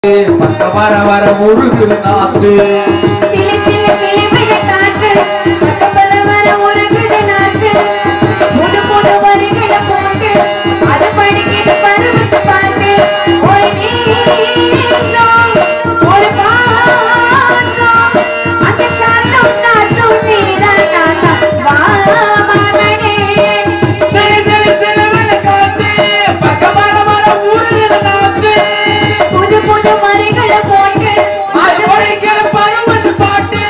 பக்க வர வர முருகுது நாத்து சிலு சிலு சிலுவிட காற்று பக்கபல வர உருகுது நாற்று புது புது வரிகளை போட்டு அது படிக்குது பருவத்து பாட்டு ஒரு நீரம் ஒரு பாசம் அந்த காத்தும் நாத்தும் நீதான் நாத்தா வா மகனே சிலு சிலு சிலுவென காத்து பக்க வர வர முருகுது நாத்து புது புது வரிகளை போட்டு அது படிக்கிற பருவத்து பாட்டு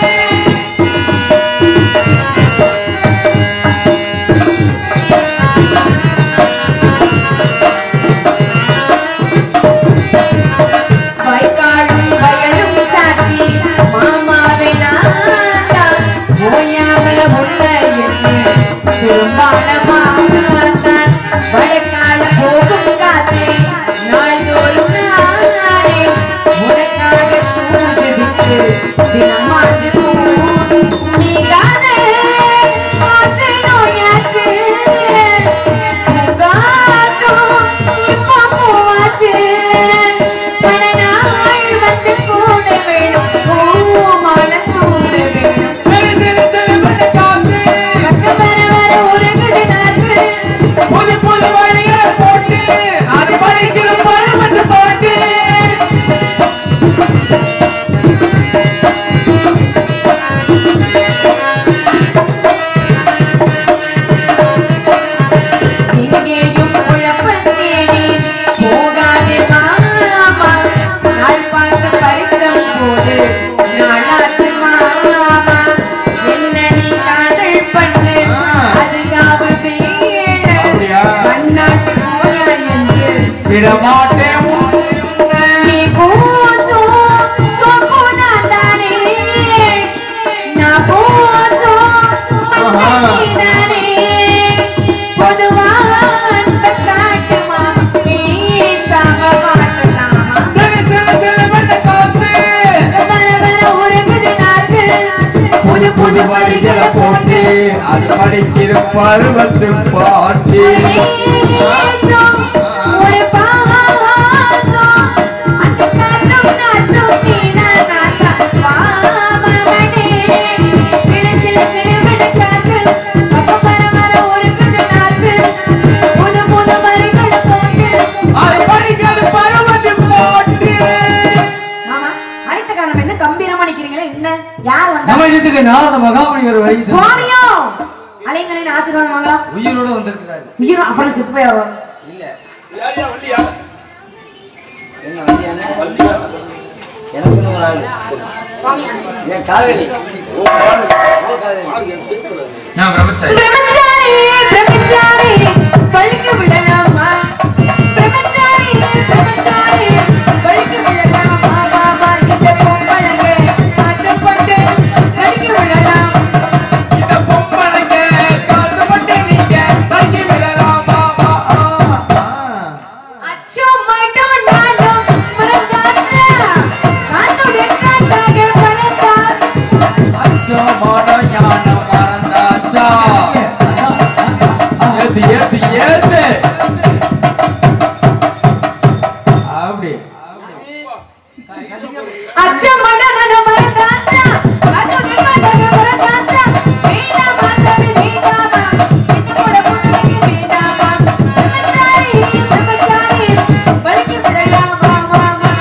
வைக்காடும் வயலும் சாட்சி மாமாவை நாட்டா ஓயாமல உள்ள என்ன பெரும்பால மாட்டான் வடக்கால போகும் காத்தே நாள்தோறும் நாளே உனக்காக தூது விட்டு தினமாண்டு நீங்காதே ஆசை நோயாச்சு உங்காட்டும் இப்போ போவாச்சு பல நாள் வந்து கூட வேணும் பூமான சூட வேணும் சிலு சிலு சிலுவென காத்து பக்க வர வர உருகுது நாக்கு புது புது வழிகளை போட்டு அது படிக்கிற பருவத்து பாட்டு எங்கேயும் குழப்பம் தேடி போகாதே மாமா நாள் பார்த்து பரிசம் போடு நாளாச்சு மாமா என்ன நீ காதல் பண்ணு அதுக்காக வேணும் அப்படியா? கண்ணாட்டு போயா என்று விடமாட்டேன் உன்னை. நீ போதும் சொப்புனாதானே நான் போதும் மன்னகிதானே பொதுவாக காட்டுமா பேசாம காட்டலாமா சிலு சிலு சிலுவென காத்து வர வர உருகுது நாக்கு புது புது புது வழிகளை போட்டு அது படிக்கிற பருவத்து பாட்டு நேசம், ஒரு பாசம், அந்த காற்றும் நாற்றும் நீதான் நாத்தா. வா மகனே, சிலு சிலு சிலுவிடு காற்று, பக்கம் வர வர உருகுது நாக்கு. புது புது வரிகளை போட்டு. அது படிக்கிற பருவத்து பாட்டு மாமா, அடுத்த காலம் என்ன கம்பீரமா நிக்கிறீங்களே என்ன யார் வந்தா தமிழகத்துக்கு நாரத மகாமுனிவர் வருகை தந்தார். சுவாமியோ அலைங்களின் ஆசீர்வாதம் வாங்கலாம் உயிரோட வந்திருக்கிறாரு உயிரும் அப்புறம் செத்து போய் வருவாங்க இல்ல யாரியா வள்ளியா? என்ன வண்டியானே வள்ளியா? எனக்கு ஒரு ஆளு சுவாமி என் காவேரி ஓ, பாரு. பாரு, என் பேசுறது. நான் பிரம்மச்சாரி பிரம்மச்சாரி பிரம்மச்சாரி பழிக்க விடலாமா பிரம்மச்சாரி பிரம்மச்சாரி பழிக்க விடலாமா பாபா இந்த பொம்பளைங்க காட்டுப்பட்டு பழிக்க விடலாம் இந்த பொம்பளைங்க காத்துப்பட்டு நீங்க தங்கி விடலாமா அச்சோ மட்டும் நானும் மறந்தாச்சா காத்துடைய காத்தாக பறந்தா அச்சோ மாடோ ஞானம் மறந்தாச்சா ஏத்து ஏத்து ஏத்து அப்படி அச்சம் மடனன மறந்தாச்சா காத்துடைய காத்தாக பறந்தாச்சா வேண்டாம் மாதவி வேண்டாமா இந்த போல பொண்ணுக்கு வேண்டாமா பிரம்மச்சாரி பிரம்மச்சாரி பழிக்க விடலாமா மாமா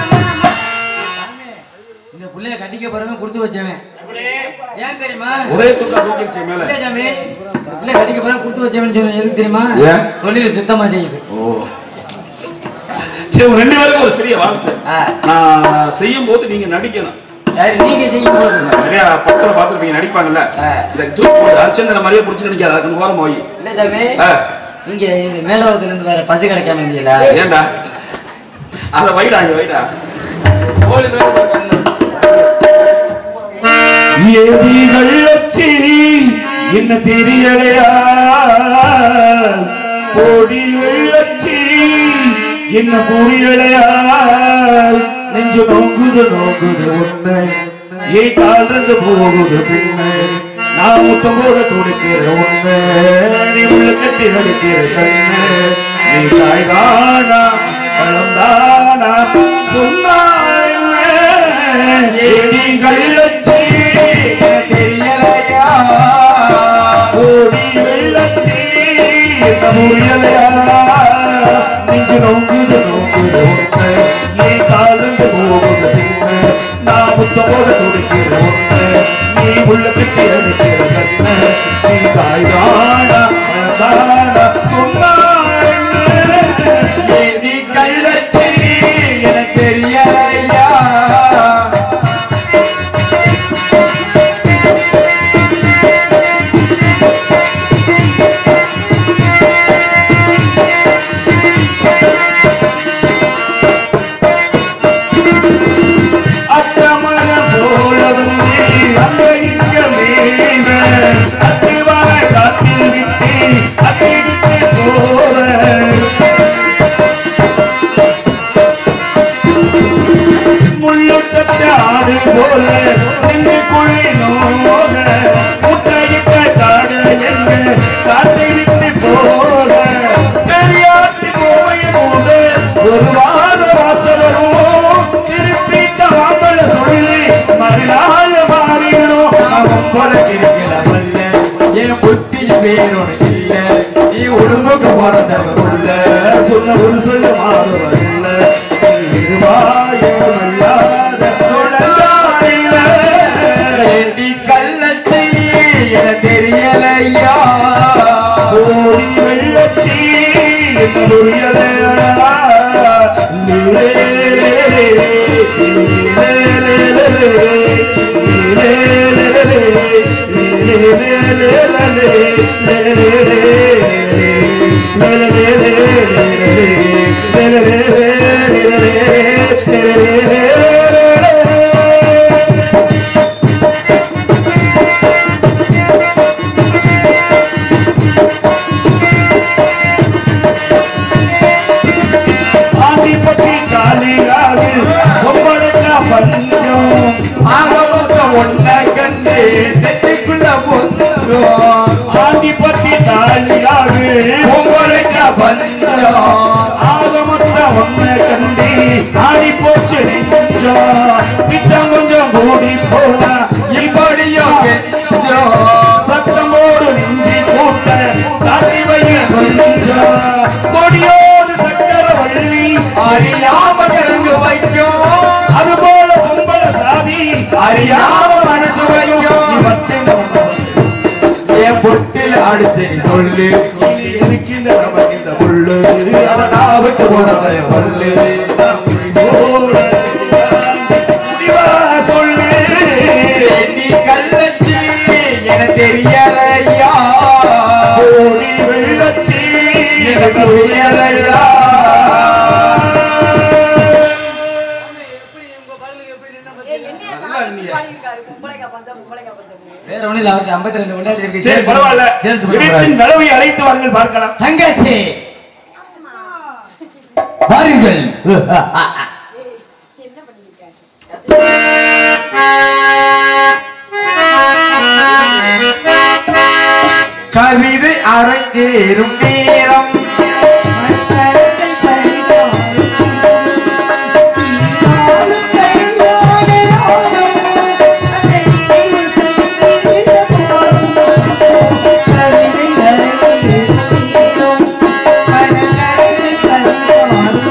இந்த புள்ளைய கட்டிக்க போறவன் கொடுத்து வச்சவன் ஏன் தெரியுமா ஒரே துண்டா தூக்கிடுச்சு மேல இல்ல சாமி இந்த புள்ளைய கட்டிக்க போறவன் கொடுத்து வச்சவன் சொல்லுவேன் எதுக்கு தெரியுமா ஏன்? தொழில் சுத்தமா செய்யுது ஓ சரி உங்க ரெண்டு பேருக்கும் ஒரு சிறிய வாழ்த்து ஆ, நான் செய்யும் போது நீங்க நடிக்கணும் யாரு நீங்க செய்யும் போது நிறைய படத்துல பார்த்துருப்பீங்க நடிப்பாங்கல்ல ஆ. இந்த தூக்கி அரிச்சந்திர மாதிரியே பிடிச்சி நடிக்காது அதுக்கு ஓரம் போய் இல்ல சாமி ஆ, இங்க இந்த மேலோகத்துல இருந்து வேற பசு கிடைக்காம இருந்தீங்களா ஏன்டா அத வைடா இங்க வைடா கோழி மேல பார்க்கணும். எதிகள் வச்சு என்ன தெரியலையா கோடிகள் வச்சு என்ன புரியலையா நெஞ்சு நோங்குது நோங்குது உன்னை ஏ கால் ரெண்டு போகுது பின்னை நான் முத்தம் போட துடிக்கிற உன்னை நீ உள்ள கட்டி அடிக்கிற கண்ணு நீ தாய்தானா பழந்தானா சொன்னாய் கள்ளச்சி தெரியலையா ஓடி வெள்ளச்சி என்ன புரியலையா நெஞ்சு நோக்குது நோக்குது உன்னை நீ காலுந்து போகுது பின்ன நான் முத்தமோட துடிக்கிற உன்னை நீ உள்ளத்துக்கு எடுக்கிற கண்ண நீ காய்தானா மழதானா சொன்னாய் நீ கள்ளச்சி எனக்கு தெரியலையா அத்தமர போலவும் நீ அங்க இங்க மீன அத்திவார காத்தில் விட்டு அத்திவிட்டு போற முள்ளுட்டாடு போல நெஞ்சு குழி நோக முட்டையிட்ட காடு எங்க காட்டை விட்டு போக பெரியாட்டு கோவையில் போது ஒரு வார வாசலும் திருப்பிட்ட வாம்பல சொல்லி மறுநாள் மாறிடணும் அவன் போல இருக்கிறவல்ல என் புத்தியில் வேறொரு இல்ல நீ உடம்புக்கு பிறந்தவருள்ள சொன்ன ஒரு சொல்ல மாறுவதில்ல கள்ளச்சி என தெரியலையா ஓடி வெள்ளச்சி என்ன புரியலையா ஆதிபதி காளிகாவு பொம்பளைக்கா பஞ்சம் ஆகமொத்த ஒன்ன கண்டு நெத்திக்குள்ள பொங்கும் ஆதிபதி காளிகாவு பொம்பளைக்கா பஞ்சம் ஆகமொத்த ஒன்ன கண்டு ஆடி போச்சு நெஞ்சம் பித்தம் கொஞ்சம் கூடி போனா இப்படியோ கெஞ்சம் சத்தமோடு நெஞ்சி கூட்ட சாதி வைய கொஞ்சம் கொடியோடு சக்கர வள்ளி அறியாம கலங்கு வைக்கும் அதுபோல கும்பல சாதி அறியாம மனசு வைக்கும் என் பொட்டில் அடிச்சு சொல்லு இருக்கின்ற நமக்கு இந்த புல்லு அவனாவுக்கு போனதை சொல்லு முடிவா சொல்லு நீ கள்ளச்சி என தெரியலையா ஓடி வெள்ளச்சி எனக்கு புரியலையா எப்படி உங்க பாடலுக்கு எப்படி நின்னா ஏய், பாத்தீங்களா? என்னைய நல்லா சாமி இருந்தீங்க. பாடியிருக்காரு. பொம்பளைக்கா பஞ்சம், பொம்பளைக்கா பஞ்சம். வேற ஒண்ணும் இல்ல அவருக்கு 52 விளையாட்டு இருக்கு சரி பரவாயில்ல சேல்ஸ் பண்ண இவற்றின் போறாரு. நலவை அழைத்து வாருங்கள் பார்க்கலாம் தங்கச்சி பாருங்கள் ஏய், என்ன பண்ணிருக்க? கவிதை அரங்கேறும் நேரம் மரக்கரங்கள் பறித்தாலும் நாளும் கழிந்தாலே நாளும் அதை நினைவு செய்து போதும். கவிதை அரங்கேறும் மரக்கரங்கள் பறித்தாலும்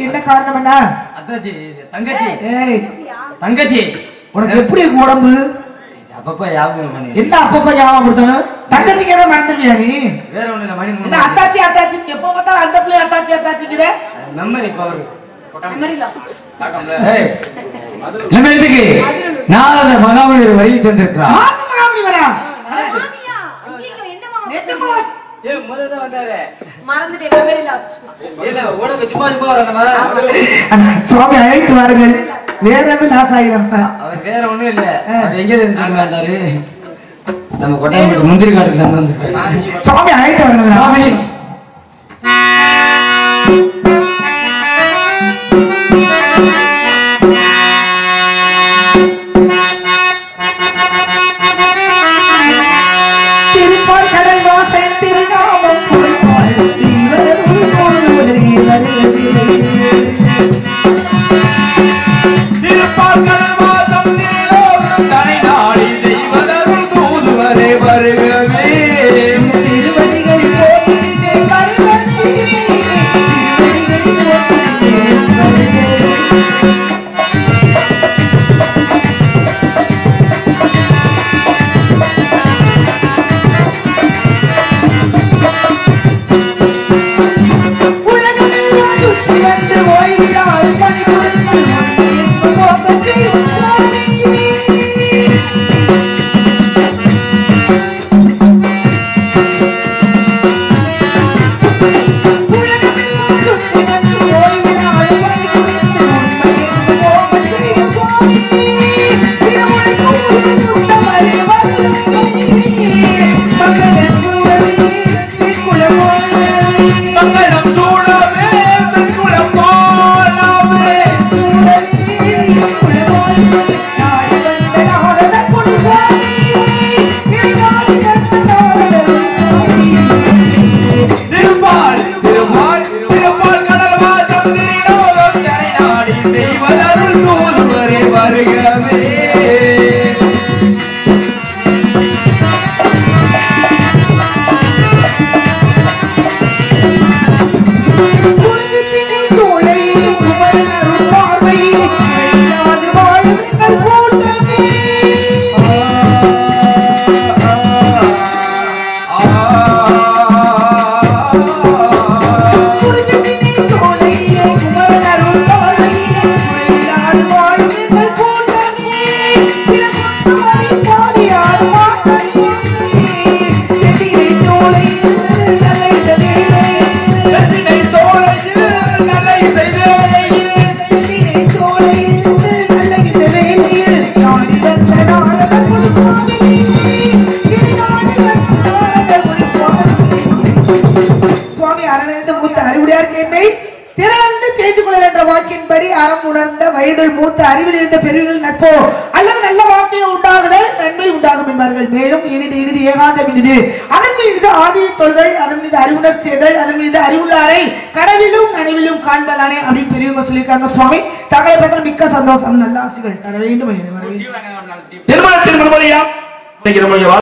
என்ன காரணம் என்ன அத்தாச்சி தங்கச்சி ஏய் தங்கச்சி உனக்கு எப்படி இருக்கு உடம்பு அப்பப்ப ஞாபகம் பண்ணி என்ன அப்பப்ப ஞாபகம் கொடுத்தாலும் தங்கச்சிக்கு ஏதோ மறந்துடுவியா நீ வேற ஒண்ணு இல்ல மணி என்ன மூணு அத்தாச்சி அத்தாச்சி எப்ப பார்த்தாலும் அந்த பிள்ளை அத்தாச்சி அத்தாச்சிக்கிற மெமரி பவர் மெமரி லாஸ் ஏய் நம்ம இதுக்கு நாரத மகாபலி வழி தந்திருக்கிறார் ஆத்து மகாமணி வரா மாமியா ஐயோ என்ன மாமா நிஜமா ஏ முதல்ல வந்தாரு மறந்துட்டேன் மெமரி லாஸ் இல்ல ஓடக்கு சும்மா சும்மா வரணுமா அண்ணா, சுவாமி அழைத்து வாருங்கள் வேற எதுவும் லாஸ் ஆகிரும் அவர் வேற ஒண்ணும் இல்ல அவர் எங்க இருந்து வந்தாரு நம்ம கொட்டாயப்பட்டு முந்திரி காட்டுக்கு தந்து வந்திருக்காரு சுவாமி அழைத்து வாருங்கள் சுவாமி திருப்பால் கடல் வாசல் திருநாமம் புகழ்பால் தீவரும் போதுவதே திருப்பால் கடல் வாசம் நீலோகம் தனி நாடி தெய்வதருள் தூதுவரே வருகவே திருவடிகள் போற்றியே வருவதே. திருவடிகள் போற்றியே வருவதே. உலகமெல்லாம் சுற்றி வந்து ஓய்விடாது பணிபுரிந்து ஒன்றிணைந்து போகச் செய்யும் சுவாமி. உலகமெல்லாம் சுற்றி வந்து ஓய்விடாது பணிபுரிந்து ஒன்றிணைந்து போகச் செய்யும் சுவாமி. திருமுறை கூறி சுத்தமறை வருவதே. மகளன் சூழலே, குலமோனே. மங்களம் சூழவே பெண்குலம் போலவே திருப்பால் திருப்பால் திருப்பால் கடல் வாசம் நீலோகம் தனி நாடி தெய்வதருள் தூதுவரே வருகவே வெற்றிலை சோலையில் நல்ல இசை வேளையில் சுவாமி அரணந்த மூத்த அறிவுடையார் கேள்வி திறந்து தெரிந்து கொள்ள என்ற வாக்கின்படி அறம் உணர்ந்த வயதில் மூத்த அறிவில் இருந்த பெரியவர்கள் நட்போ அல்லது நல்ல வாக்கியம் உண்டாகுதல் நன்மை உண்டாகும் என்பார்கள் மேலும் இனிது இனிது ஏகாந்தம் இனிது அதன் மீது ஆதிய தொழுதல் அதன் மீது அறிவுணர் செய்தல் அதன் மீது அறிவுள்ளாரை கடவிலும் நனவிலும் காண்பதானே அப்படின்னு பெரியவங்க சொல்லியிருக்காங்க சுவாமி தகவல் மிக்க சந்தோஷம் நல்ல ஆசிகள் தர வேண்டும் ஐயனே, வர வேண்டும் திருமணத்தின் முன்மொழியா இன்னைக்கு நம்மளுடைய